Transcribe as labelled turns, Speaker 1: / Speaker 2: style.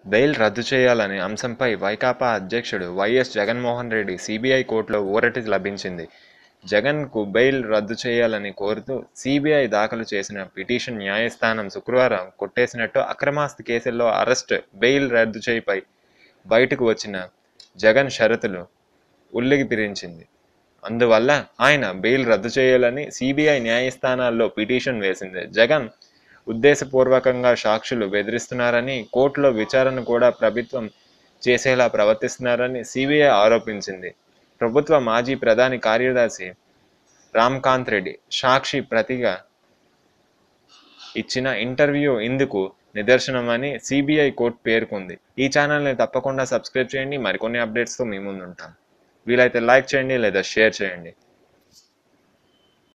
Speaker 1: bail రద్దు చేయాలనే అంశంపై వైకాపా అధ్యక్షుడు వైఎస్ జగన్మోహన్ రెడ్డి సిబిఐ కోర్టులో ఊరటి లభించింది జగన్కు బెయిల్ రద్దు చేయాలని కోరుతూ సిబిఐ దాఖలు చేసిన పిటిషన్ న్యాయస్థానం శుక్రవారం కొట్టేసినట్టు అక్రమాస్తి కేసుల్లో అరెస్ట్ బెయిల్ రద్దు చేయిపై బయటకు వచ్చిన జగన్ షరతులు ఉల్లిగిపిరించింది అందువల్ల ఆయన బెయిల్ రద్దు చేయాలని సిబిఐ న్యాయస్థానాల్లో పిటిషన్ వేసింది జగన్ ఉద్దేశపూర్వకంగా సాక్షులు బెదిరిస్తున్నారని కోర్టులో విచారణ కూడా ప్రభుత్వం చేసేలా ప్రవర్తిస్తున్నారని సిబిఐ ఆరోపించింది ప్రభుత్వ మాజీ ప్రధాని కార్యదర్శి రామ్కాంత్ రెడ్డి సాక్షి ప్రతిగా ఇచ్చిన ఇంటర్వ్యూ ఇందుకు నిదర్శనమని సిబిఐ కోర్టు పేర్కొంది ఈ ఛానల్ని తప్పకుండా సబ్స్క్రైబ్ చేయండి మరికొన్ని అప్డేట్స్తో మీ ముందు ఉంటాం వీలైతే లైక్ చేయండి లేదా షేర్ చేయండి